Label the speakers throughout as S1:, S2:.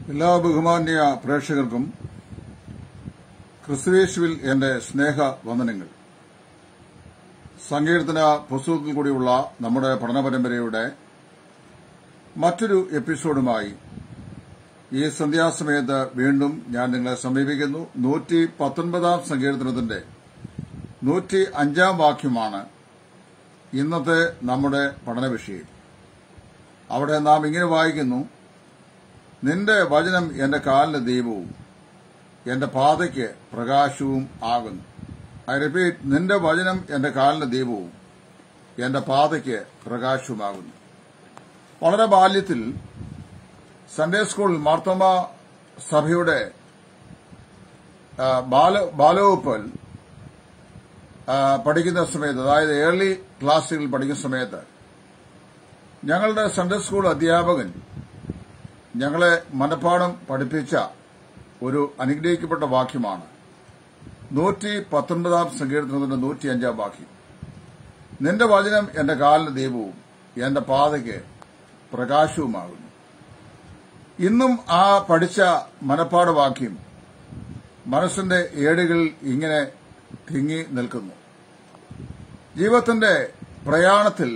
S1: എല്ലാ ബഹുമാന്യ പ്രേക്ഷകർക്കും ക്രിസ്തുവേശുവിൽ എന്റെ സ്നേഹ വന്ദനങ്ങൾ സങ്കീർത്തന പുസ്തകത്തിൽ കൂടിയുള്ള നമ്മുടെ പഠന പരമ്പരയുടെ മറ്റൊരു എപ്പിസോഡുമായി ഈ സന്ധ്യാസമയത്ത് വീണ്ടും ഞാൻ നിങ്ങളെ സമീപിക്കുന്നു നൂറ്റി പത്തൊൻപതാം സങ്കീർത്തനത്തിന്റെ നൂറ്റി അഞ്ചാം വാക്യമാണ് ഇന്നത്തെ നമ്മുടെ പഠന വിഷയം അവിടെ നാം ഇങ്ങനെ വായിക്കുന്നു നിന്റെ വചനം എന്റെ കാലിന് ദീപവും എന്റെ പാതയ്ക്ക് പ്രകാശവും ആകുന്നു ഐ റിപ്പീറ്റ് നിന്റെ വചനം എന്റെ കാലിന് ദീപവും എന്റെ പാതയ്ക്ക് പ്രകാശവുമാകുന്നു വളരെ ബാല്യത്തിൽ സൺഡേ സ്കൂൾ മാർത്തോമ സഭയുടെ ആ, ബാല- ബാലവകുപ്പിൽ ആ, പഠിക്കുന്ന സമയത്ത് അതായത് ഏർലി ക്ലാസ്സുകളിൽ പഠിക്കുന്ന സമയത്ത് ഞങ്ങളുടെ സൺഡേ സ്കൂൾ അധ്യാപകൻ ഞങ്ങളെ മനപ്പാഠം പഠിപ്പിച്ച ഒരു അനുഗ്രഹിക്കപ്പെട്ട വാക്യമാണ് നൂറ്റി പത്തൊൻപതാം സങ്കീർത്തനത്തിന്റെ നൂറ്റി അഞ്ചാം വാക്യം നിന്റെ വചനം എന്റെ കാലിന് ദീപവും എന്റെ പാതയ്ക്ക് പ്രകാശവുമാകുന്നു ഇന്നും ആ പഠിച്ച മനപ്പാഠ വാക്യം മനസ്സിന്റെ ഏടുകളിൽ ഇങ്ങനെ തിങ്ങി നിൽക്കുന്നു ജീവിതത്തിന്റെ പ്രയാണത്തിൽ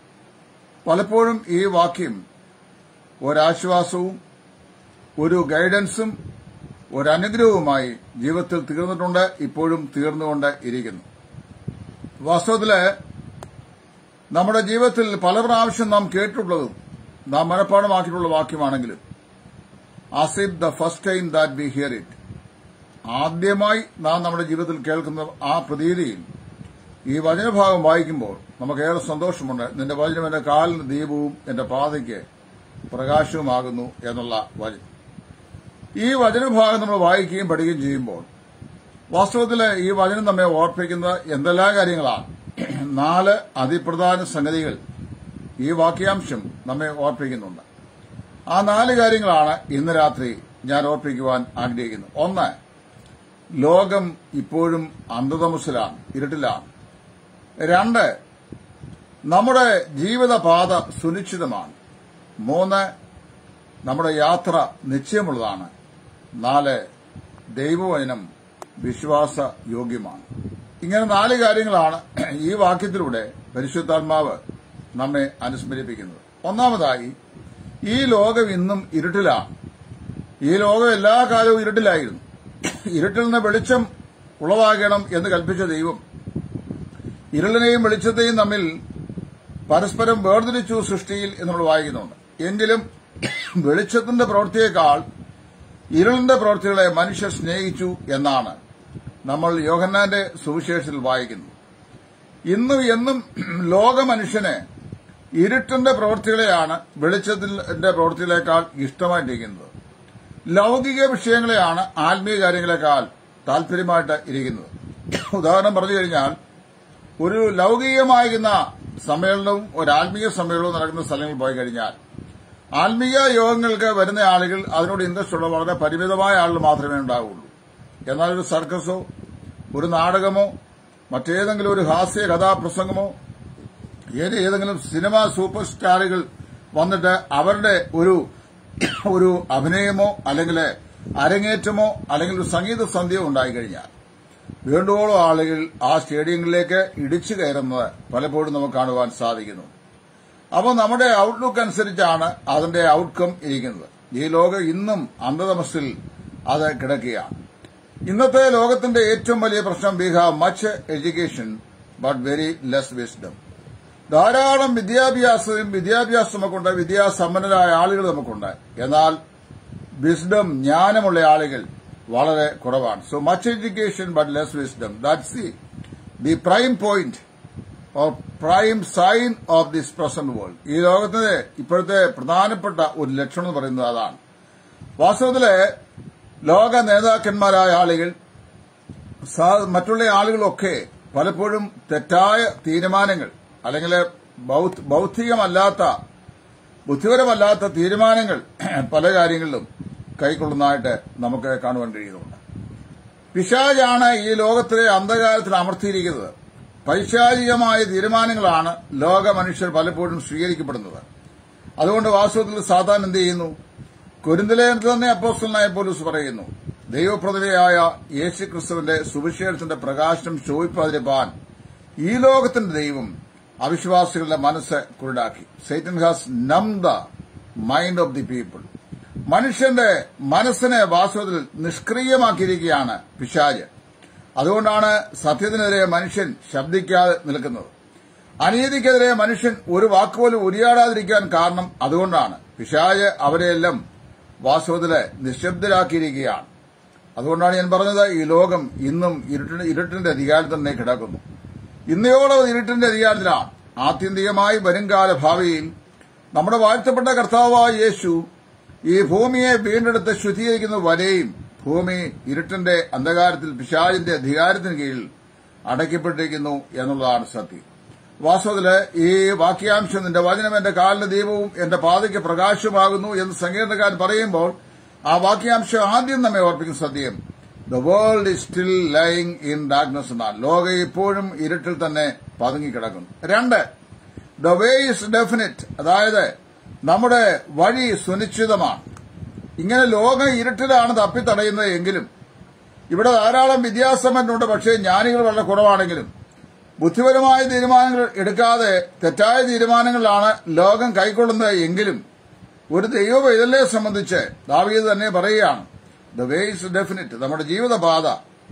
S1: പലപ്പോഴും ഈ വാക്യം ഒരാശ്വാസവും ഒരു ഗൈഡൻസും ഒരു അനുഗ്രഹവുമായി ജീവിതത്തിൽ തീർന്നിട്ടുണ്ട് ഇപ്പോഴും തീർന്നുകൊണ്ട് ഇരിക്കുന്നു വാസ്തവത്തില് നമ്മുടെ ജീവിതത്തിൽ പല പ്രാവശ്യം നാം കേട്ടിട്ടുള്ളതും നാം മനഃപ്പാടമാക്കിയിട്ടുള്ള വാക്യമാണെങ്കിലും as if the first time that we hear it ആദ്യമായി നാം നമ്മുടെ ജീവിതത്തിൽ കേൾക്കുന്ന ആ പ്രതീതിയിൽ ഈ വചനഭാഗം വായിക്കുമ്പോൾ നമുക്ക് ഏറെ സന്തോഷമുണ്ട് നിന്റെ വചനം എന്റെ കാലിന് ദീപവും എന്റെ പാതയ്ക്ക് പ്രകാശവുമാകുന്നു എന്നുള്ള വചനം ഈ വചനഭാഗം നമ്മൾ വായിക്കുകയും പഠിക്കുകയും ചെയ്യുമ്പോൾ വാസ്തവത്തിൽ ഈ വചനം നമ്മെ ഓർപ്പിക്കുന്നത് എന്തെല്ലാം കാര്യങ്ങളാണ് നാല് അതിപ്രധാന സംഗതികൾ ഈ വാക്യാംശം നമ്മെ ഓർപ്പിക്കുന്നുണ്ട് ആ നാല് കാര്യങ്ങളാണ് ഇന്ന് രാത്രി ഞാൻ ഓർപ്പിക്കുവാൻ ആഗ്രഹിക്കുന്നത് ഒന്ന് ലോകം ഇപ്പോഴും അന്ധതമസിലാണ് ഇരുട്ടിലാണ് രണ്ട് നമ്മുടെ ജീവിതപാത സുനിശ്ചിതമാണ് മൂന്ന് നമ്മുടെ യാത്ര നിശ്ചയമുള്ളതാണ് നാല് ദൈവവചനം വിശ്വാസ യോഗ്യമാണ് ഇങ്ങനെ നാല് കാര്യങ്ങളാണ് ഈ വാക്യത്തിലൂടെ പരിശുദ്ധാത്മാവ് നമ്മെ അനുസ്മരിപ്പിക്കുന്നത് ഒന്നാമതായി ഈ ലോകം ഇന്നും ഇരുട്ടിലാണ് ഈ ലോകം എല്ലാ കാലവും ഇരുട്ടിലായിരുന്നു ഇരുട്ടിൽ നിന്ന് വെളിച്ചം ഉളവാകണം എന്ന് കൽപ്പിച്ച ദൈവം ഇരുളിനെയും വെളിച്ചത്തെയും തമ്മിൽ പരസ്പരം വേർതിരിച്ചു സൃഷ്ടിയിൽ എന്ന് നമ്മൾ വായിക്കുന്നുണ്ട് എങ്കിലും വെളിച്ചത്തിന്റെ പ്രവൃത്തിയേക്കാൾ ഇരുളിന്റെ പ്രവൃത്തികളെ മനുഷ്യർ സ്നേഹിച്ചു എന്നാണ് നമ്മൾ യോഹന്നാന്റെ സുവിശേഷത്തിൽ വായിക്കുന്നത് ഇന്നും എന്നും ലോക മനുഷ്യന് ഇരുട്ടിന്റെ പ്രവൃത്തികളെയാണ് വെളിച്ചത്തിന്റെ പ്രവൃത്തികളെക്കാൾ ഇഷ്ടമായിട്ടിരിക്കുന്നത് ലൗകിക വിഷയങ്ങളെയാണ് ആത്മീയ കാര്യങ്ങളെക്കാൾ താല്പര്യമായിട്ട് ഇരിക്കുന്നത് ഉദാഹരണം പറഞ്ഞു കഴിഞ്ഞാൽ ഒരു ലൗകികമായിരുന്ന സമ്മേളനവും ഒരു ആത്മീയ സമ്മേളനവും നടക്കുന്ന സ്ഥലങ്ങളിൽ പോയി കഴിഞ്ഞാൽ ആത്മീയ യോഗങ്ങൾക്ക് വരുന്ന ആളുകൾ അതിനോട് ഇൻട്രസ്റ്റ് ഉള്ള വളരെ പരിമിതമായ ആളുകൾ മാത്രമേ ഉണ്ടാവുള്ളൂ എന്നാൽ ഒരു സർക്കസോ ഒരു നാടകമോ മറ്റേതെങ്കിലും ഒരു ഹാസ്യ കഥാപ്രസംഗമോ ഏത് ഏതെങ്കിലും സിനിമ സൂപ്പർ സ്റ്റാറുകൾ വന്നിട്ട് അവരുടെ ഒരു ഒരു അഭിനയമോ അല്ലെങ്കിൽ അരങ്ങേറ്റമോ അല്ലെങ്കിൽ ഒരു സംഗീത സന്ധ്യയോ ഉണ്ടായിക്കഴിഞ്ഞാൽ വേണ്ടുവോളം ആളുകൾ ആ സ്റ്റേഡിയങ്ങളിലേക്ക് ഇടിച്ചു കയറുന്നത് പലപ്പോഴും നമുക്ക് കാണുവാൻ സാധിക്കുന്നു അപ്പോൾ നമ്മുടെ ഔട്ട്ലുക്ക് അനുസരിച്ചാണ് അതിന്റെ ഔട്ട്കം ഇരിക്കുന്നത് ഈ ലോകം ഇന്നും അന്ധതമസിൽ അത് കിടക്കുകയാണ് ഇന്നത്തെ ലോകത്തിന്റെ ഏറ്റവും വലിയ പ്രശ്നം we have much education but very less wisdom ധാരാളം വിദ്യാഭ്യാസവും വിദ്യാഭ്യാസം നമുക്കുണ്ട് വിദ്യാസമ്പന്നരായ ആളുകൾ നമുക്കുണ്ട് എന്നാൽ വിസ്ഡം ജ്ഞാനമുള്ള ആളുകൾ വളരെ കുറവാണ് so much education but less wisdom that's the the prime point or prime sign of this present world ഈ ലോകത്തിന്റെ ഇപ്പോഴത്തെ പ്രധാനപ്പെട്ട ഒരു ലക്ഷണം എന്ന് പറയുന്നത് അതാണ് വാസ്തവത്തില് ലോക നേതാക്കന്മാരായ ആളുകൾ സാ- മറ്റുള്ള ആളുകളൊക്കെ പലപ്പോഴും തെറ്റായ തീരുമാനങ്ങൾ അല്ലെങ്കിൽ ബൗദ്ധ- ബൗദ്ധികമല്ലാത്ത ബുദ്ധിപരമല്ലാത്ത തീരുമാനങ്ങൾ പല കാര്യങ്ങളിലും കൈക്കൊള്ളുന്നതായിട്ട് നമുക്ക് കാണുവാൻ കഴിയുന്നുണ്ട് പിശാജാണ് ഈ ലോകത്തിലെ അന്ധകാരത്തിൽ അമർത്തിയിരിക്കുന്നത് പൈശാചികമായ തീരുമാനങ്ങളാണ് ലോക മനുഷ്യർ പലപ്പോഴും സ്വീകരിക്കപ്പെടുന്നത് അതുകൊണ്ട് വാസ്തവത്തിൽ സാധാരണ എന്ത് ചെയ്യുന്നു കുരുന്തലേഖനത്തിൽ തന്നെ അപ്പോസ്റ്റലായ പോലീസ് പറയുന്നു ദൈവപ്രതിഭയായ യേശു ക്രിസ്തുവിന്റെ സുവിശേഷത്തിന്റെ പ്രകാശം ശോഭിപ്പാതിരിപ്പാൻ ഈ ലോകത്തിന്റെ ദൈവം അവിശ്വാസികളുടെ മനസ്സ് കുരുടാക്കി Satan has numb the mind of the people മനുഷ്യന്റെ മനസ്സിനെ വാസ്തവത്തിൽ നിഷ്ക്രിയമാക്കിയിരിക്കുകയാണ് പിശാജ് അതുകൊണ്ടാണ് സത്യത്തിനെതിരെ മനുഷ്യൻ ശബ്ദിക്കാതെ നിൽക്കുന്നത് അനീതിക്കെതിരെ മനുഷ്യൻ ഒരു വാക്കുപോലും ഉരിയാടാതിരിക്കാൻ കാരണം അതുകൊണ്ടാണ് പിശാജ് അവരെയെല്ലാം വാസ്തവത്തില് നിശബ്ദരാക്കിയിരിക്കുകയാണ് അതുകൊണ്ടാണ് ഞാൻ പറഞ്ഞത് ഈ ലോകം ഇന്നും ഇരുട്ടിന്റെ ഇരുട്ടിന്റെ അധികാരത്തിൽ തന്നെ കിടക്കുന്നു ഇന്നയോളം ഇരുട്ടിന്റെ അധികാരത്തിലാണ് ആത്യന്തികമായി വരുംകാല ഭാവിയിൽ നമ്മുടെ വാഴ്ത്തപ്പെട്ട കർത്താവായ യേശു ഈ ഭൂമിയെ വീണ്ടെടുത്ത് ശുദ്ധീകരിക്കുന്ന വരെയും ഭൂമി ഇരുട്ടിന്റെ അന്ധകാരത്തിൽ പിശാചിന്റെ അധികാരത്തിന് കീഴിൽ അടയ്ക്കപ്പെട്ടിരിക്കുന്നു എന്നുള്ളതാണ് സത്യം വാസ്തവത്തില് ഈ വാക്യാംശം നിന്റെ വചനം എന്റെ കാലിന് ദീപവും എന്റെ പാതയ്ക്ക് പ്രകാശമാകുന്നു എന്ന് സങ്കീർണക്കാരൻ പറയുമ്പോൾ ആ വാക്യാംശം ആദ്യം നമ്മെ ഓർപ്പിക്കുന്ന സത്യം the world is still lying in darkness എന്നാണ് ലോകം ഇപ്പോഴും ഇരുട്ടിൽ തന്നെ പതുങ്ങിക്കിടക്കുന്നു രണ്ട് ദ വേ ഇസ് ഡെഫിനിറ്റ് അതായത് നമ്മുടെ വഴി സുനിശ്ചിതമാണ് ഇങ്ങനെ ലോകം ഇരുട്ടിലാണ് തപ്പിത്തടയുന്നത് എങ്കിലും ഇവിടെ ധാരാളം വിദ്യാസമ്പന്നുണ്ട് പക്ഷേ ജ്ഞാനികൾ വളരെ കുറവാണെങ്കിലും ബുദ്ധിപരമായ തീരുമാനങ്ങൾ എടുക്കാതെ തെറ്റായ തീരുമാനങ്ങളിലാണ് ലോകം കൈക്കൊള്ളുന്നത് എങ്കിലും ഒരു ദൈവ പൈതലിനെ സംബന്ധിച്ച് ദാവീദ് തന്നെ പറയുകയാണ് ദ വേ ഇസ് ഡെഫിനിറ്റ് നമ്മുടെ ജീവിതപാത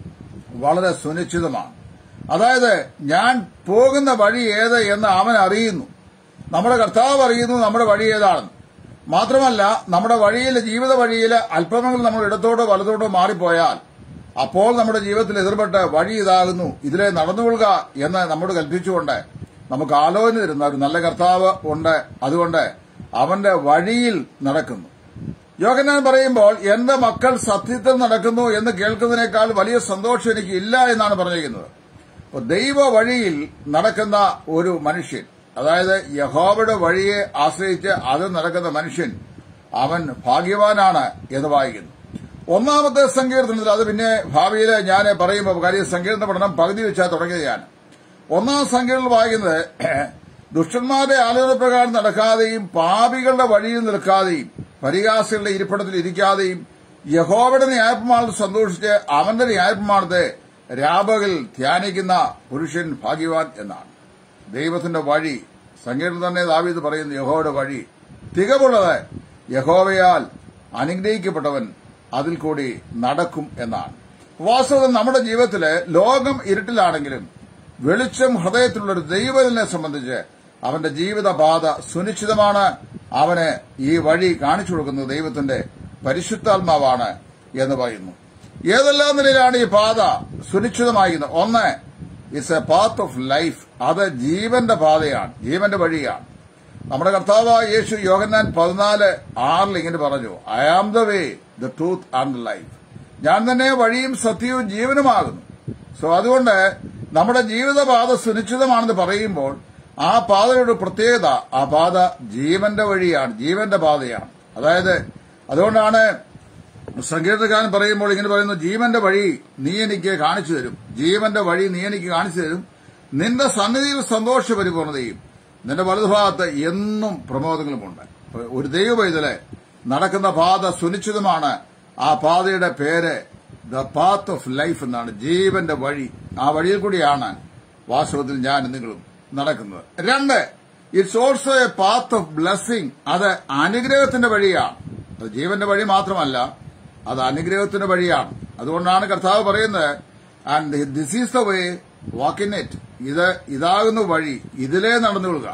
S1: വളരെ സുനിശ്ചിതമാണ് അതായത് ഞാൻ പോകുന്ന വഴി ഏത് എന്ന് അവൻ അറിയുന്നു നമ്മുടെ കർത്താവ് അറിയുന്നു നമ്മുടെ വഴി ഏതാണെന്ന് മാത്രമല്ല നമ്മുടെ വഴിയിൽ ജീവിത വഴിയിൽ അല്പമെങ്കിലും നമ്മൾ ഇടത്തോട്ടോ വലത്തോട്ടോ മാറിപ്പോയാൽ അപ്പോൾ നമ്മുടെ ജീവിതത്തിൽ എതിർപ്പെട്ട് വഴി ഇതാകുന്നു ഇതിലെ നടന്നുകൊള്ളുക എന്ന് നമ്മോട് കൽപ്പിച്ചുകൊണ്ട് നമുക്ക് ആലോചന തരുന്ന ഒരു നല്ല കർത്താവ് ഉണ്ട് അതുകൊണ്ട് അവന്റെ വഴിയിൽ നടക്കുന്നു യോഗനാൻ പറയുമ്പോൾ എന്റെ മക്കൾ സത്യത്തിൽ നടക്കുന്നു എന്ന് കേൾക്കുന്നതിനേക്കാൾ വലിയ സന്തോഷം എനിക്ക് ഇല്ല എന്നാണ് പറഞ്ഞിരിക്കുന്നത് അപ്പോൾ ദൈവ വഴിയിൽ നടക്കുന്ന ഒരു മനുഷ്യൻ അതായത് യഹോവയുടെ വഴിയെ ആശ്രയിച്ച് അത് നടക്കുന്ന മനുഷ്യൻ അവൻ ഭാഗ്യവാനാണ് എന്ന് വായിക്കുന്നു ഒന്നാമത്തെ സങ്കീർത്തനത്തിൽ അത് പിന്നെ ഭാവിയിൽ ഞാൻ പറയുമ്പോൾ കാര്യം സങ്കീർത്തന പഠനം പകുതി വെച്ചാൽ തുടങ്ങിയതാണ് ഒന്നാം സങ്കീർത്തനം വായിക്കുന്നത് ദുഷ്ടന്മാരുടെ ആലോചന പ്രകാരം നടക്കാതെയും പാപികളുടെ വഴിയിൽ നിൽക്കാതെയും പരിഹാസികളുടെ ഇരിപ്പിടത്തിൽ ഇരിക്കാതെയും യഹോവയുടെ ന്യായപ്രമാണത്തിൽ സന്തോഷിച്ച് അവന്റെ ന്യായപ്രമാണത്തെ രാപകൽ ധ്യാനിക്കുന്ന പുരുഷൻ ഭാഗ്യവാൻ എന്നാണ് ദൈവത്തിന്റെ വഴി സങ്കീർത്തനം തന്നെ ദാവീദ് പറയുന്നു യഹോവയുടെ വഴി തികവുള്ളത് യഹോവയാൽ അനുഗ്രഹിക്കപ്പെട്ടവൻ അതിൽ കൂടി നടക്കും എന്നാണ് വാസ്തവം നമ്മുടെ ജീവിതത്തില് ലോകം ഇരുട്ടിലാണെങ്കിലും വെളിച്ചം ഹൃദയത്തിലുള്ള ഒരു ദൈവത്തിനെ സംബന്ധിച്ച് അവന്റെ ജീവിതപാത സുനിശ്ചിതമാണ് അവന് ഈ വഴി കാണിച്ചു കൊടുക്കുന്നത് ദൈവത്തിന്റെ പരിശുദ്ധാത്മാവാണ് എന്ന് പറയുന്നു ഏതെല്ലാം നിലയിലാണ് ഈ പാത സുനിശ്ചിതമായിരുന്നത് ഒന്ന് it's a path of life അത് ജീവന്റെ പാതയാണ് ജീവന്റെ വഴിയാണ് നമ്മുടെ കർത്താവായ യേശു യോഗന്നാൻ പതിനാല് ആറിൽ ഇങ്ങനെ പറഞ്ഞു I am the way the truth and the life ഞാൻ തന്നെ വഴിയും സത്യവും ജീവനുമാകുന്നു സോ അതുകൊണ്ട് നമ്മുടെ ജീവിതപാത സുനിശ്ചിതമാണെന്ന് പറയുമ്പോൾ ആ പാതയുടെ പ്രത്യേകത ആ പാത ജീവന്റെ വഴിയാണ് ജീവന്റെ പാതയാണ് അതായത് അതുകൊണ്ടാണ് സങ്കീർത്തകാരൻ പറയുമ്പോൾ ഇങ്ങനെ പറയുന്നു ജീവന്റെ വഴി നീ എനിക്ക് കാണിച്ചു തരും ജീവന്റെ വഴി നീ എനിക്ക് കാണിച്ചു തരും നിന്റെ സന്നിധിയിൽ സന്തോഷ പരിപൂർണതയും നിന്റെ വലതുഭാഗത്ത് എന്നും പ്രമോദങ്ങളുമുണ്ട് ഒരു ദൈവ പൈതല് നടക്കുന്ന പാത സുനിശ്ചിതമാണ് ആ പാതയുടെ പേര് ദ പാത്ത് ഓഫ് ലൈഫ് എന്നാണ് ജീവന്റെ വഴി ആ വഴിയിൽ കൂടിയാണ് വാസ്തവത്തിൽ ഞാൻ നിങ്ങളും നടക്കുന്നത് രണ്ട് it's also a path of blessing അത് അനുഗ്രഹത്തിന്റെ വഴിയാണ് അത് ജീവന്റെ വഴി മാത്രമല്ല അത് അനുഗ്രഹത്തിന്റെ വഴിയാണ് അതുകൊണ്ടാണ് കർത്താവ് പറയുന്നത് and this is the way walk in it ഇത് ഇതാകുന്ന വഴി ഇതിലേ നടന്നുകൊള്ളുക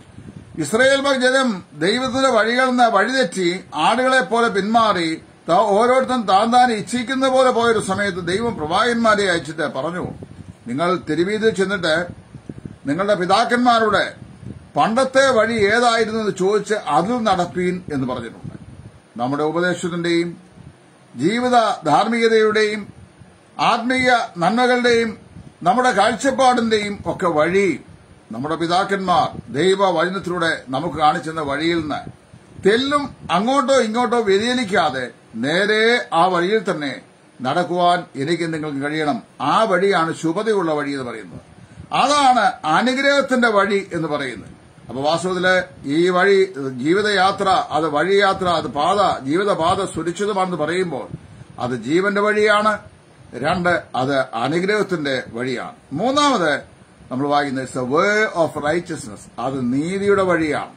S1: ഇസ്രയേൽ ജനം ദൈവത്തിന്റെ വഴികളിൽ നിന്ന് വഴിതെറ്റി ആടുകളെ പോലെ പിന്മാറി ഓരോരുത്തരും താൻ താൻ ഇച്ഛിക്കുന്ന പോലെ പോയൊരു സമയത്ത് ദൈവം പ്രവാചകന്മാരെ അയച്ചിട്ട് പറഞ്ഞു നിങ്ങൾ തിരുവീതിൽ ചെന്നിട്ട് നിങ്ങളുടെ പിതാക്കന്മാരുടെ പണ്ടത്തെ വഴി ഏതായിരുന്നു എന്ന് ചോദിച്ച് അതിൽ നടപ്പീൻ എന്ന് പറഞ്ഞിട്ടുണ്ട് നമ്മുടെ ഉപദേശത്തിന്റെയും ജീവിത ധാർമ്മികതയുടെയും ആത്മീയ നന്മകളുടെയും നമ്മുടെ കാഴ്ചപ്പാടിന്റെയും ഒക്കെ വഴി നമ്മുടെ പിതാക്കന്മാർ ദൈവ വചനത്തിലൂടെ നമുക്ക് കാണിച്ചെന്ന വഴിയിൽ നിന്ന് തെല്ലും അങ്ങോട്ടോ ഇങ്ങോട്ടോ വ്യതിചലിക്കാതെ നേരെ ആ വഴിയിൽ തന്നെ നടക്കുവാൻ എനിക്ക് നിങ്ങൾക്ക് കഴിയണം ആ വഴിയാണ് ശുഭതയുള്ള വഴി എന്ന് പറയുന്നത് അതാണ് അനുഗ്രഹത്തിന്റെ വഴി എന്ന് പറയുന്നത് അപ്പൊ വാസ്തവത്തില് ഈ വഴി ജീവിതയാത്ര അത് വഴിയാത്ര അത് പാത ജീവിതപാത സുരക്ഷിതമാണെന്ന് പറയുമ്പോൾ അത് ജീവന്റെ വഴിയാണ് രണ്ട് അത് അനുഗ്രഹത്തിന്റെ വഴിയാണ് മൂന്നാമത് നമ്മൾ വായിക്കുന്നത് it's a way of righteousness അത് നീതിയുടെ വഴിയാണ്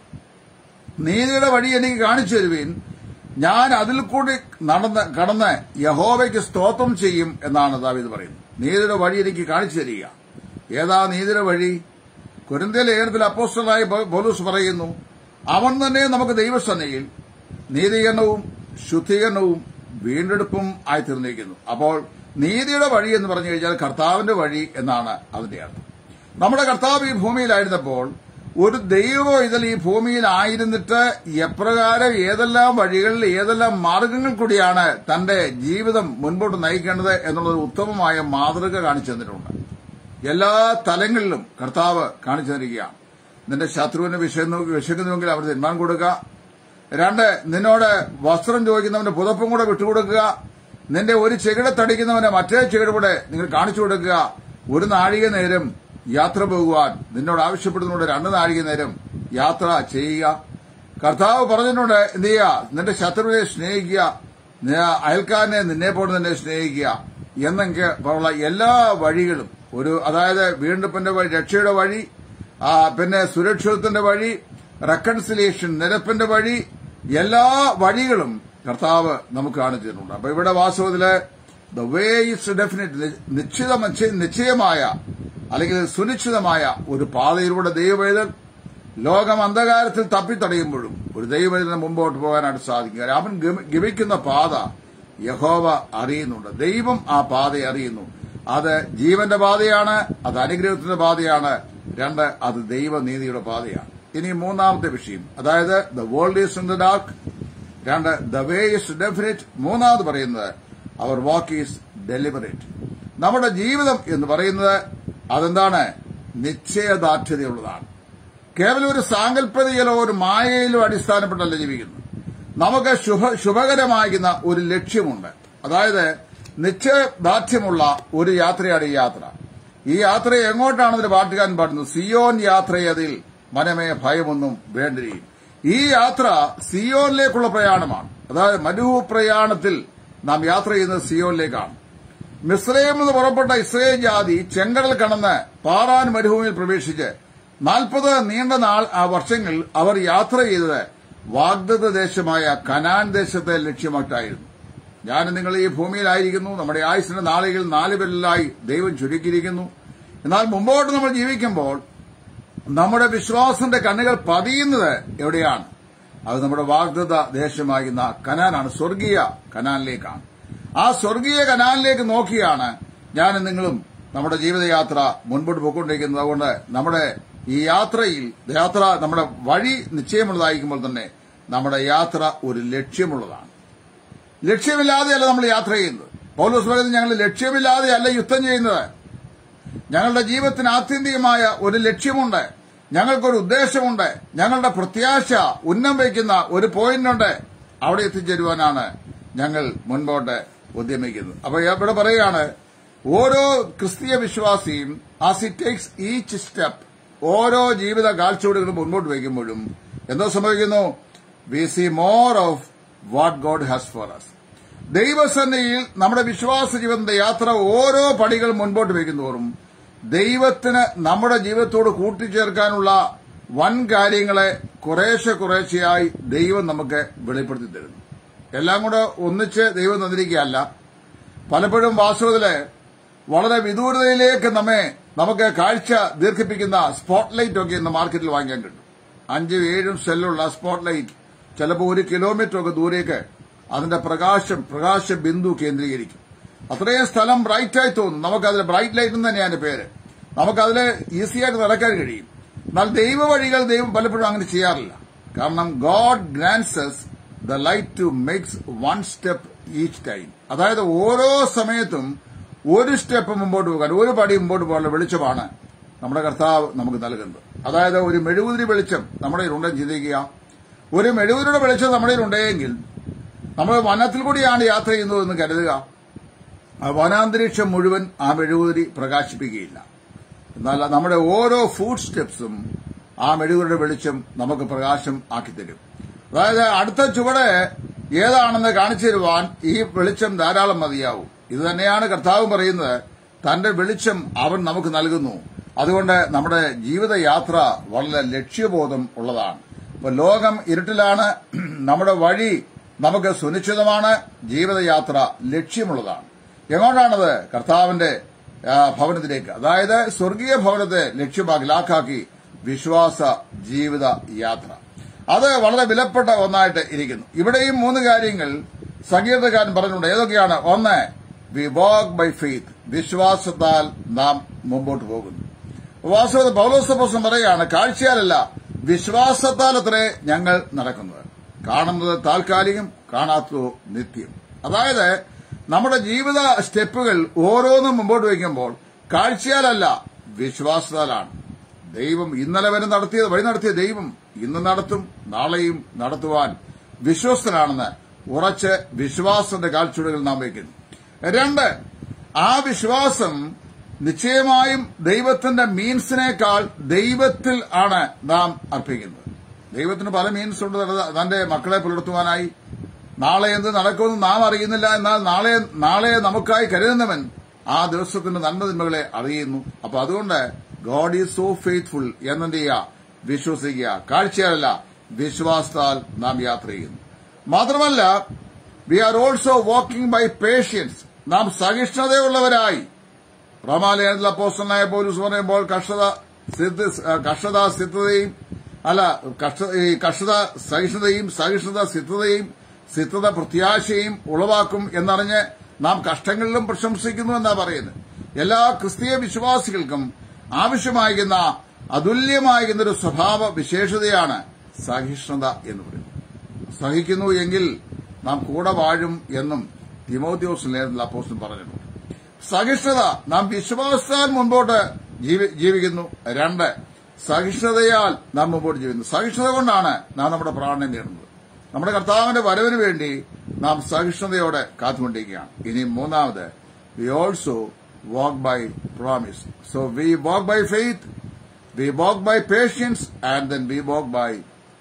S1: നീതിയുടെ വഴി എനിക്ക് കാണിച്ചു തരുവീൻ ഞാൻ അതിൽ കൂടി നടന്ന് കടന്ന് യഹോവയ്ക്ക് സ്തോത്രം ചെയ്യും എന്നാണ് ദാവീദ് പറയുന്നത് നീതിയുടെ വഴി എനിക്ക് കാണിച്ചു തരിക ഏതാ നീതിയുടെ വഴി കുരുന്തിയ ലേഖനത്തിൽ അപ്പോസ്റ്റലായി പോലൂസ് പറയുന്നു അവൻ തന്നെ നമുക്ക് ദൈവസന്നയിൽ നീതീകരണവും ശുദ്ധീകരണവും വീണ്ടെടുപ്പും ആയി തീർന്നിരിക്കുന്നു അപ്പോൾ നീതിയുടെ വഴി എന്ന് പറഞ്ഞു കഴിഞ്ഞാൽ കർത്താവിന്റെ വഴി എന്നാണ് അതിന്റെ അർത്ഥം നമ്മുടെ കർത്താവ് ഈ ഭൂമിയിലായിരുന്നപ്പോൾ ഒരു ദൈവം ഇതിൽ ഈ ഭൂമിയിലായിരുന്നിട്ട് എപ്രകാരം ഏതെല്ലാം വഴികളിൽ ഏതെല്ലാം മാർഗങ്ങൾ കൂടിയാണ് തന്റെ ജീവിതം മുൻപോട്ട് നയിക്കേണ്ടത് എന്നുള്ള ഒരു ഉത്തമമായ മാതൃക കാണിച്ചു തന്നിട്ടുണ്ട് എല്ലാ തലങ്ങളിലും കർത്താവ് കാണിച്ചു തരികയാണ് നിന്റെ ശത്രുവിന് വിശന്നു വിശക്കുന്നുവെങ്കിൽ അവർ തീരുമാനം കൊടുക്കുക രണ്ട് നിന്നോട് വസ്ത്രം ചോദിക്കുന്നവന് പുതപ്പും കൂടെ വിട്ടുകൊടുക്കുക നിന്റെ ഒരു ചെകിടത്തടിക്കുന്നവന് മറ്റേ ചെകിട കൂടെ നിങ്ങൾ കാണിച്ചു കൊടുക്കുക ഒരു നാഴിക നേരം യാത്ര പോകുവാൻ നിന്നോട് ആവശ്യപ്പെടുന്നതുകൊണ്ട് രണ്ട് നാഴിക നേരം യാത്ര ചെയ്യുക കർത്താവ് പറഞ്ഞിട്ടുണ്ട് എന്ത് ചെയ്യുക നിന്റെ ശത്രുവിനെ സ്നേഹിക്കുക നി- അയൽക്കാരനെ നിന്നെ പോലെ തന്നെ സ്നേഹിക്കുക എന്നൊക്കെ ഉള്ള എല്ലാ വഴികളും ഒരു അതായത് വീണ്ടെടുപ്പിന്റെ വഴി രക്ഷയുടെ വഴി ആ, പിന്നെ സുരക്ഷിതത്തിന്റെ വഴി റെക്കൺസിലിയേഷൻ നിരപ്പിന്റെ വഴി എല്ലാ വഴികളും കർത്താവ് നമുക്ക് കാണിച്ചു തരുന്നുണ്ട് അപ്പൊ ഇവിടെ വാസ്തവത്തില് ദ വേ ഇസ് ഡെഫിനറ്റ് നിശ്ചിത നിശ്ചയമായ അല്ലെങ്കിൽ സുനിശ്ചിതമായ ഒരു പാതയിലൂടെ ദൈവവേദൻ ലോകം അന്ധകാരത്തിൽ തപ്പിത്തടയുമ്പോഴും ഒരു ദൈവവേദന മുമ്പോട്ട് പോകാനായിട്ട് സാധിക്കും കാരണം അവൻ ഗമ- ഗമിക്കുന്ന പാത യഹോവ അറിയുന്നുണ്ട് ദൈവം ആ പാതയെ അറിയുന്നു അത് ജീവന്റെ പാതയാണ് അത് അനുഗ്രഹത്തിന്റെ പാതയാണ് രണ്ട് അത് ദൈവനീതിയുടെ പാതയാണ് ഇനി മൂന്നാമത്തെ വിഷയം അതായത് the world is in the dark രണ്ട് ദ വേ ഇസ് ഡെഫിനറ്റ് മൂന്നാമത് പറയുന്നത് അവർ വാക്ക് ഈസ് ഡെലിബറേറ്റ് നമ്മുടെ ജീവിതം എന്ന് പറയുന്നത് അതെന്താണ് നിശ്ചയദാർഢ്യതയുള്ളതാണ് കേവലം ഒരു സാങ്കല്പതികയിലോ ഒരു മായയിലോ അടിസ്ഥാനപ്പെട്ടല്ല ജീവിക്കുന്നത് നമുക്ക് ശുഭ ശുഭകരമാകുന്ന ഒരു ലക്ഷ്യമുണ്ട് അതായത് നിശ്ചയദാർഢ്യമുള്ള ഒരു യാത്രയാണ് ഈ യാത്ര ഈ യാത്ര എങ്ങോട്ടാണെന്ന് പാട്ടുകാരൻ പാടുന്നു സിയോൻ യാത്രയതിൽ മനമേ ഭയമൊന്നും വേണ്ടിരിക്കും ഈ യാത്ര സിയോനിലേക്കുള്ള പ്രയാണമാണ് അതായത് മരുഭൂ പ്രയാണത്തിൽ നാം യാത്ര ചെയ്യുന്നത് സിയോനിലേക്കാണ് മിസ്രൈമിൽ നിന്ന് പുറപ്പെട്ട ഇസ്രയേൽ ജാതി ചെങ്കടൽ കടന്ന് പാറാൻ മരുഭൂമിയിൽ പ്രവേശിച്ച് നാൽപ്പത് നീണ്ട നാൾ ആ വർഷങ്ങൾ അവർ യാത്ര ചെയ്തത് വാഗ്ദത്ത ദേശമായ കനാൻ ദേശത്തെ ലക്ഷ്യമായിട്ടായിരുന്നു ഞാൻ നിങ്ങൾ ഈ ഭൂമിയിലായിരിക്കുന്നു നമ്മുടെ ആയുസിന്റെ നാളുകൾ നാല് പേരിലായി ദൈവം ചുരുക്കിയിരിക്കുന്നു എന്നാൽ മുമ്പോട്ട് നമ്മൾ ജീവിക്കുമ്പോൾ നമ്മുടെ വിശ്വാസത്തിന്റെ കണ്ണുകൾ പതിയുന്നത് എവിടെയാണ് അത് നമ്മുടെ വാഗ്ദത്ത ദേശമാകുന്ന കനാനാണ് സ്വർഗീയ കനാനിലേക്കാണ് ആ സ്വർഗീയ കനാലിലേക്ക് നോക്കിയാണ് ഞാനും നിങ്ങളും നമ്മുടെ ജീവിതയാത്ര മുൻപോട്ട് പോയിക്കൊണ്ടിരിക്കുന്നത് അതുകൊണ്ട് നമ്മുടെ ഈ യാത്രയിൽ യാത്ര നമ്മുടെ വഴി നിശ്ചയമുള്ളതായിരിക്കുമ്പോൾ തന്നെ നമ്മുടെ യാത്ര ഒരു ലക്ഷ്യമുള്ളതാണ് ലക്ഷ്യമില്ലാതെയല്ല നമ്മൾ യാത്ര ചെയ്യുന്നത് പൗലോസ് പറയുന്നത് ഞങ്ങൾ ലക്ഷ്യമില്ലാതെയല്ല യുദ്ധം ചെയ്യുന്നത് ഞങ്ങളുടെ ജീവിതത്തിന് ആത്യന്തികമായ ഒരു ലക്ഷ്യമുണ്ട് ഞങ്ങൾക്കൊരു ഉദ്ദേശമുണ്ട് ഞങ്ങളുടെ പ്രത്യാശ ഉന്നം വയ്ക്കുന്ന ഒരു പോയിന്റുണ്ട് അവിടെ എത്തിച്ചേരുവാനാണ് ഞങ്ങൾ മുൻപോട്ട് ഉദ്യമിക്കുന്നത് അപ്പൊ ഇവിടെ പറയുകയാണ് ഓരോ ക്രിസ്തീയ വിശ്വാസിയും as it takes each step ഓരോ ജീവിത കാഴ്ചപ്പാടുകളും മുൻപോട്ട് വയ്ക്കുമ്പോഴും എന്തോ സംഭവിക്കുന്നു we see more of what God has for us ദൈവസന്നയിൽ നമ്മുടെ വിശ്വാസ ജീവിതത്തിന്റെ യാത്ര ഓരോ പടികൾ മുൻപോട്ട് വയ്ക്കുന്നതോറും ദൈവത്തിന് നമ്മുടെ ജീവിതത്തോട് കൂട്ടിച്ചേർക്കാനുള്ള വൻ കാര്യങ്ങളെ കുറേശ്ശെ കുറേശ്ശെയായി ദൈവം നമുക്ക് വെളിപ്പെടുത്തി തരുന്നു എല്ലാം കൂടെ ഒന്നിച്ച് ദൈവം തന്നിരിക്കുകയല്ല പലപ്പോഴും വാസ്തവത്തില് വളരെ വിദൂരതയിലേക്ക് നമ്മെ നമുക്ക് കാഴ്ച ദീർഘിപ്പിക്കുന്ന സ്പോട്ട് ലൈറ്റ് ഒക്കെ ഇന്ന് മാർക്കറ്റിൽ വാങ്ങിക്കാൻ കിട്ടും അഞ്ചും ഏഴും സെല്ലുള്ള സ്പോട്ട് ലൈറ്റ് ചിലപ്പോൾ ഒരു കിലോമീറ്റർ ഒക്കെ ദൂരേക്ക് അതിന്റെ പ്രകാശം പ്രകാശ ബിന്ദു കേന്ദ്രീകരിക്കും അത്രയും സ്ഥലം ബ്രൈറ്റായി തോന്നും നമുക്കതിൽ ബ്രൈറ്റ് ലൈറ്റ് എന്ന് തന്നെയാണ് പേര് നമുക്കതിൽ ഈസിയായിട്ട് നടക്കാൻ കഴിയും എന്നാൽ ദൈവ വഴികൾ ദൈവം പലപ്പോഴും അങ്ങനെ ചെയ്യാറില്ല കാരണം God grants the light to makes one step each time അതായത് ഓരോ സമയത്തും ഒരു സ്റ്റെപ്പ് മുമ്പോട്ട് പോകാൻ ഒരു പടി മുമ്പോട്ട് പോകാനുള്ള വെളിച്ചമാണ് നമ്മുടെ കർത്താവ് നമുക്ക് നൽകുന്നത് അതായത് ഒരു മെഴുകുതിരി വെളിച്ചം നമ്മുടെ ഉണ്ടെന്ന് ചിന്തിക്കുക ഒരു മെഴുകുതിരിയുടെ വെളിച്ചം നമ്മുടെ ഉണ്ടെങ്കിൽ നമ്മൾ വനത്തിൽ കൂടിയാണ് യാത്ര ചെയ്യുന്നതെന്ന് കരുതുക ആ വനാന്തരീക്ഷം മുഴുവൻ ആ മെഴുകുതിരി പ്രകാശിപ്പിക്കുകയില്ല എന്നാൽ നമ്മുടെ ഓരോ ഫുഡ് സ്റ്റെപ്സും ആ മെഴുകുരുടെ വെളിച്ചം നമുക്ക് പ്രകാശം ആക്കി തരും അതായത് അടുത്ത ചുവട് ഏതാണെന്ന് കാണിച്ചു തരുവാൻ ഈ വെളിച്ചം ധാരാളം മതിയാവും ഇത് തന്നെയാണ് കർത്താവ് പറയുന്നത് തന്റെ വെളിച്ചം അവൻ നമുക്ക് നൽകുന്നു അതുകൊണ്ട് നമ്മുടെ ജീവിതയാത്ര വളരെ ലക്ഷ്യബോധം ഉള്ളതാണ് ഇപ്പൊ ലോകം ഇരുട്ടിലാണ് നമ്മുടെ വഴി നമുക്ക് സുനിശ്ചിതമാണ് ജീവിതയാത്ര ലക്ഷ്യമുള്ളതാണ് എങ്ങോട്ടാണത് കർത്താവിന്റെ ആ, ഭവനത്തിലേക്ക് അതായത് സ്വർഗീയ ഭവനത്തെ ലക്ഷ്യമാക്കി ലാക്കാക്കി വിശ്വാസ ജീവിത യാത്ര അത് വളരെ വിലപ്പെട്ട ഒന്നായിട്ട് ഇരിക്കുന്നു ഇവിടെയും മൂന്ന് കാര്യങ്ങൾ സംഗീതക്കാരൻ പറഞ്ഞിട്ടുണ്ട് ഏതൊക്കെയാണ് ഒന്ന് വി വാക്ക് ബൈ ഫെയ്ത്ത് വിശ്വാസത്താൽ നാം മുമ്പോട്ട് പോകുന്നു വാസ്തവത്തിൽ പൗലോസപ്പോസം പറയുകയാണ് കാഴ്ചയാലല്ല വിശ്വാസത്താൽ അത്രേ ഞങ്ങൾ നടക്കുന്നത് കാണുന്നത് താൽക്കാലികം കാണാത്തതോ നിത്യം അതായത് നമ്മുടെ ജീവിത സ്റ്റെപ്പുകൾ ഓരോന്നും മുമ്പോട്ട് വയ്ക്കുമ്പോൾ കാഴ്ചയാലല്ല വിശ്വാസത്താലാണ് ദൈവം ഇന്നലെ വരെ നടത്തിയത് വഴി നടത്തിയ ദൈവം ഇന്ന് നടത്തും നാളെയും നടത്തുവാൻ വിശ്വസ്തനാണെന്ന് ഉറച്ച് വിശ്വാസത്തിന്റെ കാൽച്ചുവടുകൾ നാം വയ്ക്കുന്നു രണ്ട് ആ വിശ്വാസം നിശ്ചയമായും ദൈവത്തിന്റെ മീൻസിനേക്കാൾ ദൈവത്തിൽ ആണ് നാം അർപ്പിക്കുന്നത് ദൈവത്തിന് പല മീൻസ് ഉണ്ട് തന്റെ മക്കളെ പുലർത്തുവാനായി നാളെ എന്ത് നടക്കുമെന്ന് നാം അറിയുന്നില്ല എന്നാൽ നാളെ നാളെ നമുക്കായി കരുതുന്നവൻ ആ ദിവസത്തിന്റെ നന്മതിന്മകളെ അറിയുന്നു അപ്പൊ അതുകൊണ്ട് ഗോഡ് ഈസ് സോ ഫെയ്ത്ത്ഫുൾ എന്നെന്ത് ചെയ്യുക വിശ്വസിക്കുക കാഴ്ചയല്ല വിശ്വാസത്താൽ നാം യാത്ര ചെയ്യുന്നു മാത്രമല്ല we are also walking by patience നാം സഹിഷ്ണുതയുള്ളവരായി റോമാലയത്തിൽ അപ്പോസ്റ്റലായ പോലീസ് പറയുമ്പോൾ കർഷത സിദ്ധ കർഷത സിദ്ധതയും അല്ല കർഷ- ഈ കർഷത സഹിഷ്ണുതയും സഹിഷ്ണുത സിദ്ധതയും സിദ്ധത പ്രത്യാശയും ഉളവാക്കും എന്നറിഞ്ഞ് നാം കഷ്ടങ്ങളിലും പ്രശംസിക്കുന്നു എന്നാ പറയുന്നത് എല്ലാ ക്രിസ്തീയ വിശ്വാസികൾക്കും ആവശ്യമായിരുന്ന അതുല്യമായിരുന്ന ഒരു സ്വഭാവ വിശേഷതയാണ് സഹിഷ്ണുത എന്ന് പറയുന്നത് സഹിക്കുന്നു എങ്കിൽ നാം കൂടെ വാഴും എന്നും തിമോത്യോസ് ലേഖനത്തിൽ അപ്പോസ്റ്റൻ പറഞ്ഞിട്ടുണ്ട് സഹിഷ്ണുത നാം വിശ്വാസത്താൽ മുൻപോട്ട് ജീവി- ജീവിക്കുന്നു രണ്ട് സഹിഷ്ണുതയാൽ നാം മുമ്പോട്ട് ജീവിക്കുന്നു സഹിഷ്ണുത കൊണ്ടാണ് നാം നമ്മുടെ പ്രാണനെ നേടുന്നത് നമ്മുടെ കർത്താവിന്റെ വരവിന് വേണ്ടി നാം സഹിഷ്ണുതയോടെ കാത്തുകൊണ്ടിരിക്കുകയാണ് ഇനി മൂന്നാമത് we also walk by promise so we walk by faith we walk by patience and then we walk by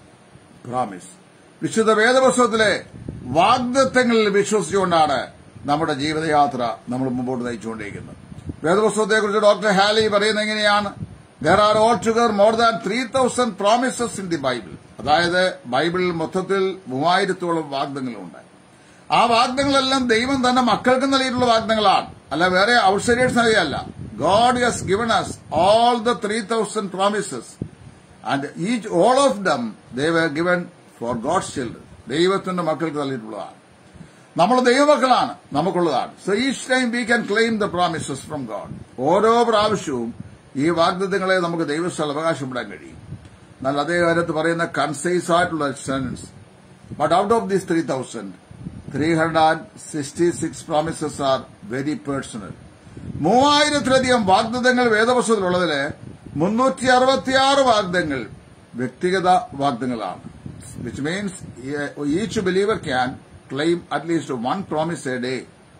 S1: promise വിശുദ്ധ വേദപുസ്തകത്തിലെ വാഗ്ദത്തങ്ങളിൽ വിശ്വസിച്ചുകൊണ്ടാണ് നമ്മുടെ ജീവിതയാത്ര നമ്മൾ മുമ്പോട്ട് നയിച്ചുകൊണ്ടിരിക്കുന്നത് വേദപുസ്തകത്തെക്കുറിച്ച് ഡോക്ടർ ഹാലി പറയുന്നത് എങ്ങനെയാണ് there are altogether more than three thousand promises in the Bible അതായത് ബൈബിളിൽ മൊത്തത്തിൽ മൂവായിരത്തോളം വാഗ്ദങ്ങളുണ്ട് ആ വാഗ്ദങ്ങളെല്ലാം ദൈവം തന്നെ മക്കൾക്ക് നൽകിയിട്ടുള്ള വാഗ്ദങ്ങളാണ് അല്ല വേറെ ഔട്ട്സൈഡേഴ്സ് നൽകിയല്ല God has given us all the three thousand promises and each all of them they were given for God's children ദൈവത്തിന്റെ മക്കൾക്ക് നൽകിയിട്ടുള്ളതാണ് നമ്മൾ ദൈവമക്കളാണ് നമുക്കുള്ളതാണ് so each time we can claim the promises from God ഓരോ പ്രാവശ്യവും ഈ വാഗ്ദത്തങ്ങളെ നമുക്ക് ദൈവസ്ഥൽ അവകാശപ്പെടാൻ കഴിയും എന്നാൽ അതേ കാലത്ത് പറയുന്ന കൺസൈസ് ആയിട്ടുള്ള sense but out of these three thousand three hundred and sixty six promises are very personal മൂവായിരത്തിലധികം വാഗ്ദത്തങ്ങൾ വേദപുസ്തകത്തിലുള്ളതില് മുന്നൂറ്റി അറുപത്തിയാറ് വാഗ്ദങ്ങൾ വ്യക്തിഗത വാഗ്ദങ്ങളാണ് which means each believer can claim at least one promise a day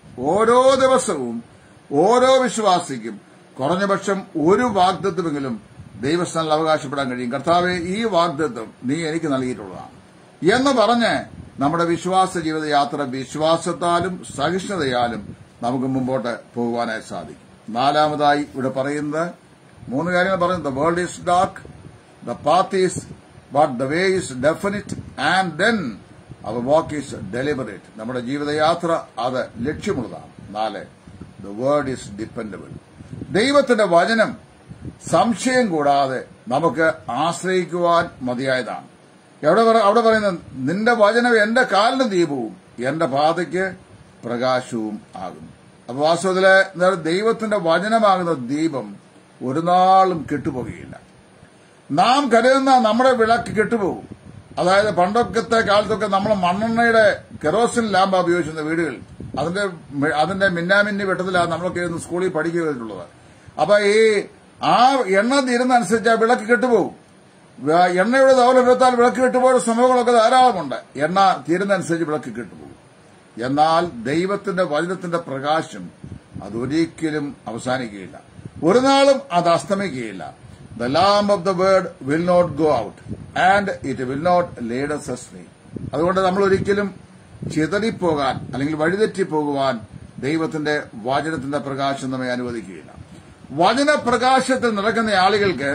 S1: ഓരോ ദിവസവും ഓരോ വിശ്വാസിക്കും കുറഞ്ഞപക്ഷം ഒരു വാഗ്ദത്വമെങ്കിലും ദൈവസ്ഥാനിൽ അവകാശപ്പെടാൻ കഴിയും കർത്താവെ ഈ വാഗ്ദത്വം നീ എനിക്ക് നൽകിയിട്ടുള്ളതാണ് എന്ന് പറഞ്ഞ് നമ്മുടെ വിശ്വാസ ജീവിതയാത്ര വിശ്വാസത്താലും സഹിഷ്ണുതയാലും നമുക്ക് മുമ്പോട്ട് പോകുവാനായി സാധിക്കും നാലാമതായി ഇവിടെ പറയുന്നത് മൂന്ന് കാര്യങ്ങൾ പറയുന്നത് the world is dark the path is but the way is definite and then our walk is deliberate നമ്മുടെ ജീവിതയാത്ര അത് ലക്ഷ്യമുള്ളതാണ് നാല് ദ വേർഡ് ഈസ് ഡിപ്പെൻഡബിൾ ദൈവത്തിന്റെ വചനം സംശയം കൂടാതെ നമുക്ക് ആശ്രയിക്കുവാൻ മതിയായതാണ് എവിടെ പറ- അവിടെ പറയുന്നത് നിന്റെ വചനം എന്റെ കാലിന് ദീപവും എന്റെ പാതയ്ക്ക് പ്രകാശവും ആകുന്നു അപ്പൊ വാസ്തവത്തില് എന്താണ് ദൈവത്തിന്റെ വചനമാകുന്ന ദീപം ഒരു നാളും കെട്ടുപോകുകയില്ല നാം കരുതുന്ന നമ്മുടെ വിളക്ക് കെട്ടുപോകും അതായത് പണ്ടൊക്കത്തെ കാലത്തൊക്കെ നമ്മൾ മണ്ണെണ്ണയുടെ കെറോസിൻ ലാമ്പ ഉപയോഗിച്ചിരുന്ന വീടുകൾ അതിന്റെ മി- അതിന്റെ മിന്നാമിന്നി വെട്ടത്തിലാണ് നമ്മളൊക്കെ ഇന്ന് സ്കൂളിൽ പഠിക്കുകയുള്ളത് അപ്പൊ ഈ ആ എണ്ണ തീരുന്നതനുസരിച്ച് ആ വിളക്ക് കെട്ടുപോകും വ- എണ്ണയുടെ തവല എടുത്താൽ വിളക്ക് കെട്ടുപോയ സംഭവങ്ങളൊക്കെ ധാരാളമുണ്ട് എണ്ണ തീരുന്നതനുസരിച്ച് വിളക്ക് കെട്ടുപോകും എന്നാൽ ദൈവത്തിന്റെ വചനത്തിന്റെ പ്രകാശം അതൊരിക്കലും അവസാനിക്കുകയില്ല ഒരു നാളും അത് അസ്തമിക്കുകയില്ല the lamp of the word will not go out and it will not lead us astray അതുകൊണ്ട് നമ്മൾ ഒരിക്കലും ചിതറിപ്പോകാൻ അല്ലെങ്കിൽ വഴിതെറ്റിപ്പോകുവാൻ ദൈവത്തിന്റെ വചനത്തിന്റെ പ്രകാശം നമ്മെ അനുവദിക്കുകയില്ല വചനപ്രകാശത്തിൽ നടക്കുന്ന ആളുകൾക്ക്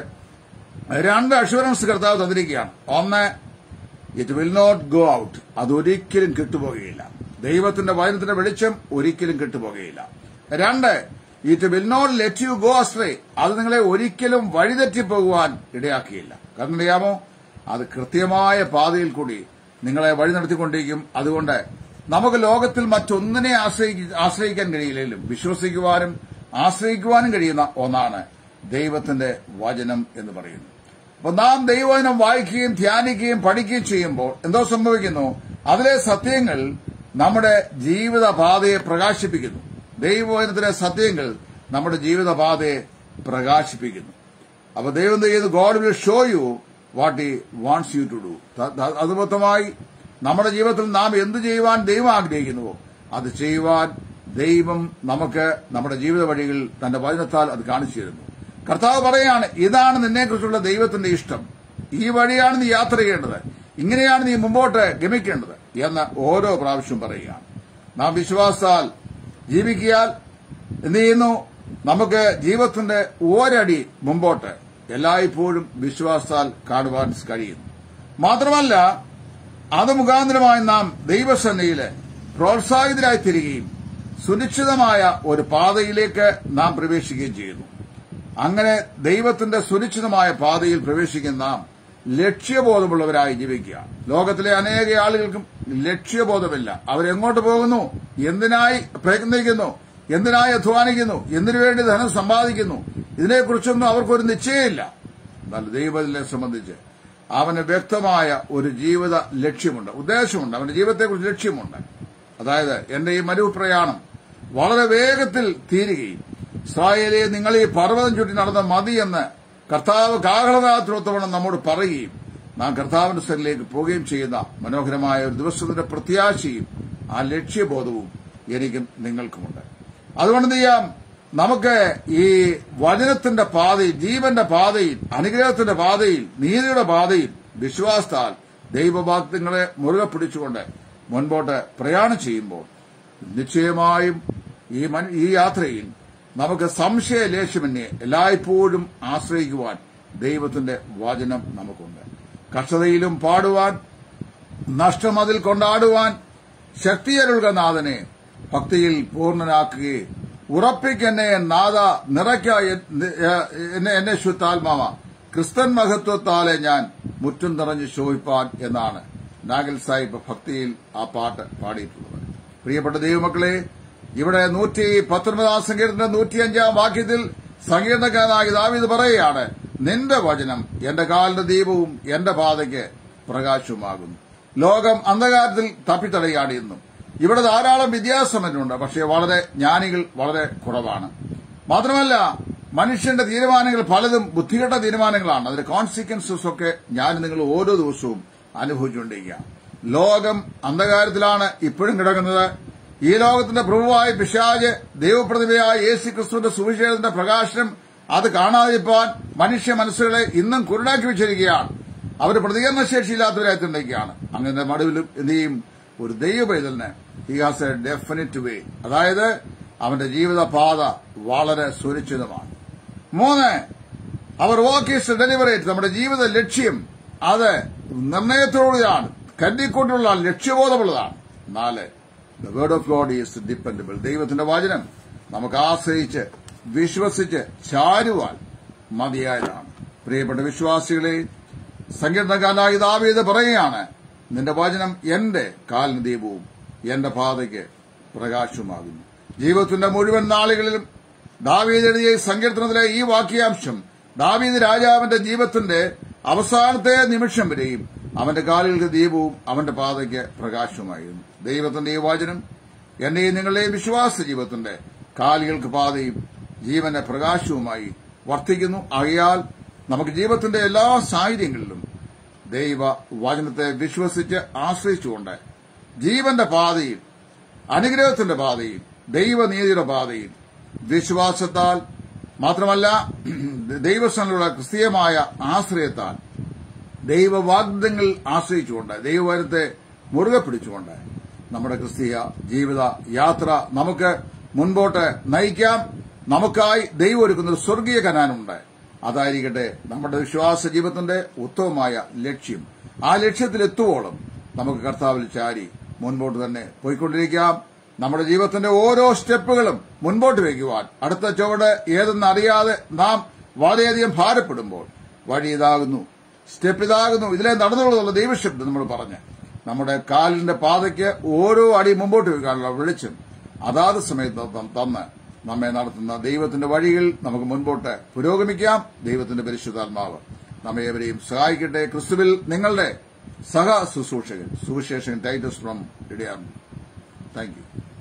S1: രണ്ട് അഷുറൻസ് കർത്താവ് തന്നിരിക്കുകയാണ് ഒന്ന് it will not go out അതൊരിക്കലും കിട്ടുപോകുകയില്ല ദൈവത്തിന്റെ വചനത്തിന്റെ വെളിച്ചം ഒരിക്കലും കിട്ടുപോകുകയില്ല രണ്ട് it will not let you go astray അത് നിങ്ങളെ ഒരിക്കലും വഴിതെറ്റിപ്പോകുവാൻ ഇടയാക്കിയില്ല കാരണം അറിയാമോ അത് കൃത്യമായ പാതയിൽ കൂടി നിങ്ങളെ വഴി നടത്തിക്കൊണ്ടിരിക്കും അതുകൊണ്ട് നമുക്ക് ലോകത്തിൽ മറ്റൊന്നിനെ ആശ്രയിക്ക- ആശ്രയിക്കാൻ കഴിയില്ലെങ്കിലും വിശ്വസിക്കുവാനും ആശ്രയിക്കുവാനും കഴിയുന്ന ഒന്നാണ് ദൈവത്തിന്റെ വചനം എന്ന് പറയുന്നത് അപ്പൊ നാം ദൈവവചനം വായിക്കുകയും ധ്യാനിക്കുകയും പഠിക്കുകയും ചെയ്യുമ്പോൾ എന്തോ സംഭവിക്കുന്നു അതിലെ സത്യങ്ങൾ നമ്മുടെ ജീവിതപാതയെ പ്രകാശിപ്പിക്കുന്നു ദൈവവചനത്തിലെ സത്യങ്ങൾ നമ്മുടെ ജീവിതപാതയെ പ്രകാശിപ്പിക്കുന്നു അപ്പൊ ദൈവം എന്ത് ചെയ്യുന്നു God will show you what he wants you to do അത് മൊത്തമായി നമ്മുടെ ജീവിതത്തിൽ നാം എന്ത് ചെയ്യുവാൻ ദൈവം ആഗ്രഹിക്കുന്നുവോ അത് ചെയ്യുവാൻ ദൈവം നമുക്ക് നമ്മുടെ ജീവിത വഴികൾ തന്റെ വചനത്താൽ അത് കാണിച്ചു തരുന്നു കർത്താവ് പറയാണ് ഇതാണ് നിന്നെക്കുറിച്ചുള്ള ദൈവത്തിന്റെ ഇഷ്ടം ഈ വഴിയാണ് നീ യാത്ര ചെയ്യേണ്ടത് ഇങ്ങനെയാണ് നീ മുമ്പോട്ട് ഗമിക്കേണ്ടത് എന്ന് ഓരോ പ്രാവശ്യവും പറയുകയാണ് നാം വിശ്വാസത്താൽ ജീവിക്കിയാൽ എന്ത് ചെയ്യുന്നു നമുക്ക് ജീവിതത്തിന്റെ ഒരടി മുമ്പോട്ട് എല്ലായ്പ്പോഴും വിശ്വാസത്താൽ കാണുവാൻ കഴിയുന്നു മാത്രമല്ല അത് മുഖാന്തരമായി നാം ദൈവസന്നയില് പ്രോത്സാഹിതരായി തീരുകയും സുനിശ്ചിതമായ ഒരു പാതയിലേക്ക് നാം പ്രവേശിക്കുകയും ചെയ്യുന്നു അങ്ങനെ ദൈവത്തിന്റെ സുനിശ്ചിതമായ പാതയിൽ പ്രവേശിക്കുന്ന നാം ലക്ഷ്യബോധമുള്ളവരായി ജീവിക്കുക ലോകത്തിലെ അനേക ആളുകൾക്കും ലക്ഷ്യബോധമില്ല അവരെങ്ങോട്ട് പോകുന്നു എന്തിനായി പ്രയത്നിക്കുന്നു എന്തിനായി അധ്വാനിക്കുന്നു എന്തിനു വേണ്ടി ധനം സമ്പാദിക്കുന്നു ഇതിനെക്കുറിച്ചൊന്നും അവർക്കൊരു നിശ്ചയമില്ല എന്നാൽ ദൈവത്തിനെ സംബന്ധിച്ച് അവന് വ്യക്തമായ ഒരു ജീവിത ലക്ഷ്യമുണ്ട് ഉദ്ദേശമുണ്ട് അവന്റെ ജീവിതത്തെക്കുറിച്ച് ലക്ഷ്യമുണ്ട് അതായത് എന്റെ ഈ മരുപ്രയാണം വളരെ വേഗത്തിൽ തീരുകയും ഇസ്രായേലെ നിങ്ങൾ ഈ പർവ്വതം ചുറ്റി നടന്ന മതി എന്ന് കർത്താവ് കാഹളനാഥത്തിനൊത്തവണ്ണം നമ്മോട് പറയുകയും നാം കർത്താവിന്റെ സ്ഥലത്തിലേക്ക് പോവുകയും ചെയ്യുന്ന മനോഹരമായ ഒരു ദിവസത്തിന്റെ പ്രത്യാശയും ആ ലക്ഷ്യബോധവും എനിക്കും നിങ്ങൾക്കുമുണ്ട് അതുകൊണ്ട് എന്ത് ചെയ്യാം നമുക്ക് ഈ വചനത്തിന്റെ പാതയിൽ ജീവന്റെ പാതയിൽ അനുഗ്രഹത്തിന്റെ പാതയിൽ നീതിയുടെ പാതയിൽ വിശ്വാസത്താൽ ദൈവവാക്യങ്ങളെ മുറുകെ പിടിച്ചുകൊണ്ട് മുൻപോട്ട് പ്രയാണം ചെയ്യുമ്പോൾ നിശ്ചയമായും ഈ മൻ- ഈ യാത്രയിൽ നമുക്ക് സംശയലേശമന്യെ എല്ലായ്പ്പോഴും ആശ്രയിക്കുവാൻ ദൈവത്തിന്റെ വചനം നമുക്കുണ്ട് കഷ്ടതയിലും പാടുവാൻ നഷ്ടം അതിൽ കൊണ്ടാടുവാൻ ശക്തിയരുൾക നാഥനെ ഭക്തിയിൽ പൂർണ്ണനാക്കുകയും ഉറപ്പിക്കെന്നെ നാഥ നിറയ്ക്ക എന്നെ എന്നെ ശുദ്ധാത്മാവ ക്രിസ്തൻ മഹത്വത്താലെ ഞാൻ മുറ്റും നിറഞ്ഞ് ശോഭിപ്പാൻ എന്നാണ് നാഗൽ സാഹിബ് ഭക്തിയിൽ ആ പാട്ട് പാടിയിട്ടുള്ളത് പ്രിയപ്പെട്ട ദൈവമക്കളെ ഇവിടെ നൂറ്റി പത്തൊൻപതാം സങ്കീർത്തന്റെ നൂറ്റിയഞ്ചാം വാക്യത്തിൽ സങ്കീർണക്കാരനായ ദാവീദ് പറയുകയാണ് നിന്റെ വചനം എന്റെ കാലിന്റെ ദീപവും എന്റെ പാതയ്ക്ക് പ്രകാശവുമാകുന്നു ലോകം അന്ധകാരത്തിൽ തപ്പിത്തടയാണ് ഇന്നും ഇവിടെ ധാരാളം വിദ്യാസമ്പന്നരുണ്ട് പക്ഷേ വളരെ ജ്ഞാനികൾ വളരെ കുറവാണ് മാത്രമല്ല മനുഷ്യന്റെ തീരുമാനങ്ങൾ പലതും ബുദ്ധികെട്ട തീരുമാനങ്ങളാണ് അതിന്റെ കോൺസിക്വൻസസ് ഒക്കെ ഞാൻ നിങ്ങൾ ഓരോ ദിവസവും അനുഭവിച്ചുകൊണ്ടിരിക്കുക ലോകം അന്ധകാരത്തിലാണ് ഇപ്പോഴും കിടക്കുന്നത് ഈ ലോകത്തിന്റെ പ്രഭുവായ പിശാജ് ദൈവപ്രതിഭയായ യേശു ക്രിസ്തുവിന്റെ സുവിശേഷത്തിന്റെ പ്രകാശനം അത് കാണാതിരിക്കാൻ മനുഷ്യ മനസ്സുകളെ ഇന്നും കുരുടാക്കി വെച്ചിരിക്കുകയാണ് അവർ പ്രതികരണശേഷിയില്ലാത്തവരായി തീർന്നിരിക്കുകയാണ് അങ്ങനെ മടുവിലും എന്ത് ചെയ്യും ഒരു ദൈവപൈതലിന് he has a definite way അതായത് അവന്റെ ജീവിതപാത വളരെ സുരക്ഷിതമാണ് മൂന്ന് അവർ വോക്കീസ് ഡെലിവറേറ്റ് നമ്മുടെ ജീവിത ലക്ഷ്യം അത് നിർണയത്തോടെയാണ് കരുതിക്കൊണ്ടുള്ള ലക്ഷ്യബോധമുള്ളതാണ് നാല് the word of God is dependable ദൈവത്തിന്റെ വചനം നമുക്ക് ആശ്രയിച്ച് വിശ്വസിച്ച് ചാരുവാൻ മതിയായതാണ് പ്രിയപ്പെട്ട വിശ്വാസികളെ സങ്കീർണകാലായി ദാവീത് പറയുകയാണ് നിന്റെ വചനം എന്റെ കാലിന് ദീപവും എന്റെ പാതയ്ക്ക് പ്രകാശവുമാകുന്നു ജീവിതത്തിന്റെ മുഴുവൻ നാളുകളിലും ദാവീദ് എഴുതിയ ഈ സങ്കീർത്തനത്തിലെ ഈ വാക്യാംശം ദാവീദ് രാജാവിന്റെ ജീവിതത്തിന്റെ അവസാനത്തെ നിമിഷം വരെയും അവന്റെ കാലുകൾക്ക് ദീപവും അവന്റെ പാതയ്ക്ക് പ്രകാശവുമായിരുന്നു ദൈവത്തിന്റെ ഈ വചനം എന്റെയും നിങ്ങളുടെയും വിശ്വാസ ജീവിതത്തിന്റെ കാലുകൾക്ക് പാതയും ജീവന്റെ പ്രകാശവുമായി വർത്തിക്കുന്നു ആകയാൽ നമുക്ക് ജീവിതത്തിന്റെ എല്ലാ സാഹചര്യങ്ങളിലും ദൈവ വചനത്തെ വിശ്വസിച്ച് ആശ്രയിച്ചുകൊണ്ട് ജീവന്റെ പാതയിൽ അനുഗ്രഹത്തിന്റെ പാതയിൽ ദൈവനീതിയുടെ പാതയിൽ വിശ്വാസത്താൽ മാത്രമല്ല ദൈവസ്ഥലുള്ള ക്രിസ്തീയമായ ആശ്രയത്താൽ ദൈവവാഗ്ദങ്ങൾ ആശ്രയിച്ചുകൊണ്ട് ദൈവവരത്തെ മുറുകെ പിടിച്ചുകൊണ്ട് നമ്മുടെ ക്രിസ്തീയ ജീവിത യാത്ര നമുക്ക് മുൻപോട്ട് നയിക്കാം നമുക്കായി ദൈവം ഒരുക്കുന്ന ഒരു സ്വർഗീയ കനാനുണ്ട് അതായിരിക്കട്ടെ നമ്മുടെ വിശ്വാസ ജീവിതത്തിന്റെ ഉത്തമമായ ലക്ഷ്യം ആ ലക്ഷ്യത്തിലെത്തുവോളം നമുക്ക് കർത്താവിൽ ചാരി മുൻപോട്ട് തന്നെ പോയിക്കൊണ്ടിരിക്കാം നമ്മുടെ ജീവിതത്തിന്റെ ഓരോ സ്റ്റെപ്പുകളും മുൻപോട്ട് വയ്ക്കുവാൻ അടുത്ത ചുവട് ഏതെന്ന് അറിയാതെ നാം വളരെയധികം ഭാരപ്പെടുമ്പോൾ വഴി ഇതാകുന്നു സ്റ്റെപ്പ് ഇതാകുന്നു ഇതിലെ നടന്നുകൊള്ളുന്നുള്ള ദൈവശബ്ദം നമ്മൾ പറഞ്ഞ് നമ്മുടെ കാലിന്റെ പാതയ്ക്ക് ഓരോ അടി മുമ്പോട്ട് വെക്കാനുള്ള വെളിച്ചം അതാത് സമയത്ത് ത- തന്ന് നമ്മെ നടത്തുന്ന ദൈവത്തിന്റെ വഴികൾ നമുക്ക് മുൻപോട്ട് പുരോഗമിക്കാം ദൈവത്തിന്റെ പരിശുദ്ധാത്മാവ് നമ്മെ ഏവരെയും സഹായിക്കട്ടെ ക്രിസ്തുവിൽ നിങ്ങളുടെ സഹ ശുശ്രൂഷകൻ സുവിശേഷൻ ടൈറ്റസ് ഫ്രം ഇടിയാർ താങ്ക് യു